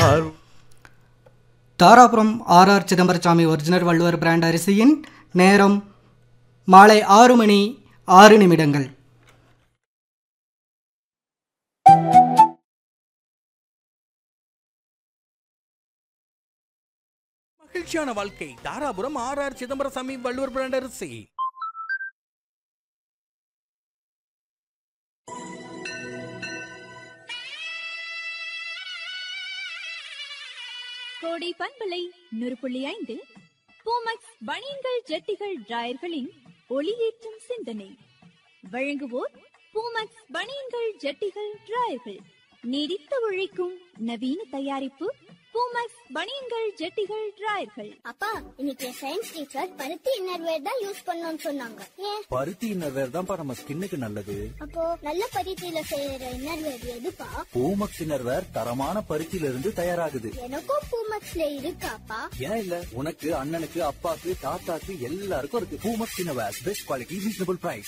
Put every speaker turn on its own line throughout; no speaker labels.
ஆறு
Dharapuram R R Chidambaraswamy original Valluvar brand அரிசியின் நேரம் மாலை ஆறு மணி ஆறு நிமிடங்கள்
மகிழ்ச்சியான வாழ்க்கை Dharapuram R R Chidambaraswamy Valluvar brand அரிசி
கோடை பண்பலை நூறு புள்ளி ஐந்து பூமக்ஸ் பனியன்கள் ஜட்டிகள் டிராயர்களின் ஒளியேற்றும் சிந்தனை வழங்குவோர் பூமக்ஸ் பனியன்கள் ஜட்டிகள் டிராயர்கள் நீடித்து உழைக்கும் நவீன தயாரிப்பு பூமக்ஸ் பனியன்கள் ஜட்டிகள் டிராயர்கள்
அப்பா இன்னைக்கு சயின்ஸ் டீச்சர் பருத்தி இன்னர்வேர் தான் யூஸ் பண்ணணும்னு சொன்னாங்க ஏன்
பருத்தி இன்னர்வேர் தான்ப்பா நம்ம ஸ்கின்னுக்கு நல்லது
அப்போ நல்ல பருத்தியில செய்யற இன்னர்வேர் எதுப்பா
பூமக்ஸ் இன்னர்வேர் தரமான பருத்தியில இருந்து தயாராகுது
எனக்கும் பூமக்ஸ்ல இருக்காப்பா
ஏன் இல்ல உனக்கு அண்ணனுக்கு அப்பாக்கு தாத்தாக்கு எல்லாருக்கும் இருக்கு Poomex innerwear best quality reasonable price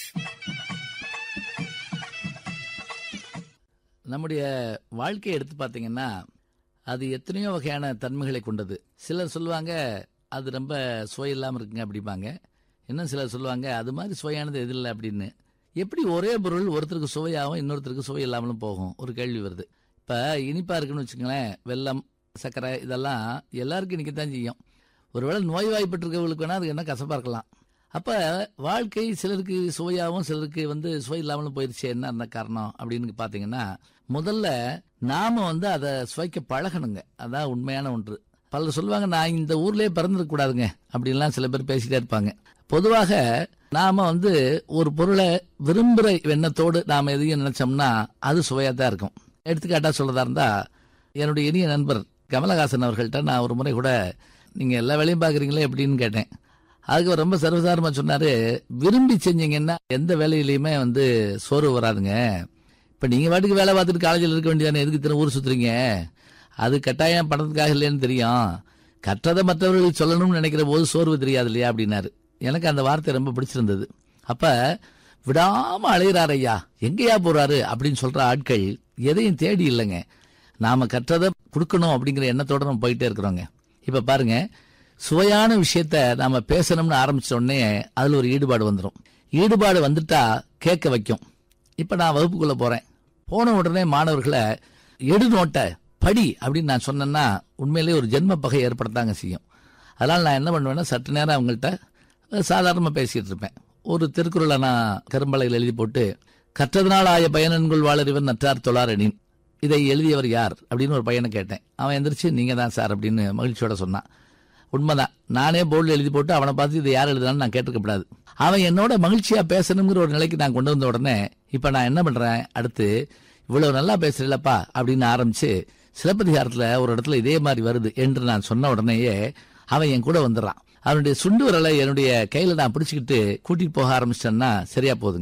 நம்முடைய வாழ்க்கையை எடுத்து பார்த்தீங்கன்னா அது எத்தனையோ வகையான தன்மைகளை கொண்டது சிலர் சொல்லுவாங்க அது ரொம்ப சுவை இல்லாமல் இருக்குங்க அப்படிம்பாங்க இன்னும் சிலர் சொல்லுவாங்க அது மாதிரி சுவையானது எது இல்லை அப்படின்னு எப்படி ஒரே பொருள் ஒருத்தருக்கு சுவையாகவும் இன்னொருத்தருக்கு சுவை இல்லாமலும் போகும் ஒரு கேள்வி வருது இப்போ இனிப்பாக இருக்குன்னு வச்சுக்கோங்களேன் வெல்லம் சர்க்கரை இதெல்லாம் எல்லாருக்கும் இன்றைக்கி தான் செய்யும் ஒருவேளை நோய்வாய்ப்பட்டிருக்கவங்களுக்கு வேணால் அது என்ன கசப்பாக இருக்கலாம் அப்போ வாழ்க்கை சிலருக்கு சுவையாகவும் சிலருக்கு வந்து சுவை இல்லாமலும் போயிடுச்சு என்ன அந்த காரணம் அப்படின்னு பார்த்தீங்கன்னா முதல்ல நாம வந்து அதை சுவைக்க பழகணுங்க அதான் உண்மையான ஒன்று பலர் சொல்லுவாங்க நான் இந்த ஊர்லயே பிறந்திருக்க கூடாதுங்க அப்படின்லாம் சில பேர் பேசிட்டே இருப்பாங்க பொதுவாக நாம வந்து ஒரு பொருளை விரும்புகிற எண்ணத்தோடு நாம் எதையும் நினைச்சோம்னா அது சுவையாக தான் இருக்கும் எடுத்துக்காட்டா சொல்றதா இருந்தா என்னுடைய இனிய நண்பர் கமலஹாசன் அவர்கள்ட்ட நான் ஒரு முறை கூட நீங்க எல்லா வேலையும் பார்க்குறீங்களே எப்படின்னு கேட்டேன் அதுக்கு அவர் ரொம்ப சர்வசாரமா சொன்னாரு விரும்பி செஞ்சீங்கன்னா எந்த வேலையிலையுமே வந்து சோர்வு வராதுங்க இப்ப நீங்க பாட்டுக்கு வேலை பார்த்துட்டு காலேஜில் இருக்க வேண்டியதானே எதுக்கு இத்தனை ஊர் சுத்துறீங்க அது கட்டாயம் பணத்துக்காக இல்லைன்னு தெரியும் கற்றதை மற்றவர்களுக்கு சொல்லணும்னு நினைக்கிற போது சோர்வு தெரியாது இல்லையா அப்படின்னாரு எனக்கு அந்த வார்த்தை ரொம்ப பிடிச்சிருந்தது அப்ப விடாம அலையிறார் ஐயா எங்கேயா போறாரு அப்படின்னு சொல்ற ஆட்கள் எதையும் தேடி இல்லைங்க நாம கற்றதை கொடுக்கணும் அப்படிங்கிற எண்ணத்தோட நம்ம போயிட்டே இருக்கிறோங்க இப்ப பாருங்க சுவையான விஷயத்த நாம பேசணும்னு ஆரம்பிச்ச உடனே அதுல ஒரு ஈடுபாடு வந்துடும் ஈடுபாடு வந்துட்டா கேட்க வைக்கும் இப்ப நான் வகுப்புக்குள்ள போறேன் போன உடனே மாணவர்களை எடு நோட்ட படி அப்படின்னு நான் சொன்னேன்னா உண்மையிலேயே ஒரு ஜென்ம பகை ஏற்படத்தாங்க செய்யும் அதனால நான் என்ன பண்ணுவேன்னா சற்று நேரம் அவங்கள்ட்ட சாதாரணமாக பேசிட்டு இருப்பேன் ஒரு திருக்குறளை நான் கரும்பலையில் எழுதி போட்டு கற்றதனால் ஆய பயனன்குள் வாழறிவன் நற்றார் தொழாரெனின் இதை எழுதியவர் யார் அப்படின்னு ஒரு பையனை கேட்டேன் அவன் எந்திரிச்சு நீங்க தான் சார் அப்படின்னு மகிழ்ச்சியோட சொன்னான் உண்மைதான் நானே போர்டில் எழுதி போட்டு அவனை பார்த்து இதை யார் எழுதுனான்னு நான் கேட்டிருக்கப்படாது அவன் என்னோட மகிழ்ச்சியா பேசணுங்கிற ஒரு நிலைக்கு நான் கொண்டு வந்த உடனே இப்ப நான் என்ன பண்றேன் அடுத்து இவ்வளவு நல்லா பேசுறீங்களப்பா அப்படின்னு ஆரம்பிச்சு சிலப்பதிகாரத்துல ஒரு இடத்துல இதே மாதிரி வருது என்று நான் சொன்ன உடனேயே அவன் என் கூட வந்துடுறான் அவனுடைய சுண்டு விரலை என்னுடைய கையில நான் பிடிச்சுக்கிட்டு கூட்டிட்டு போக ஆரம்பிச்சிட்டேன்னா சரியா போகுதுங்க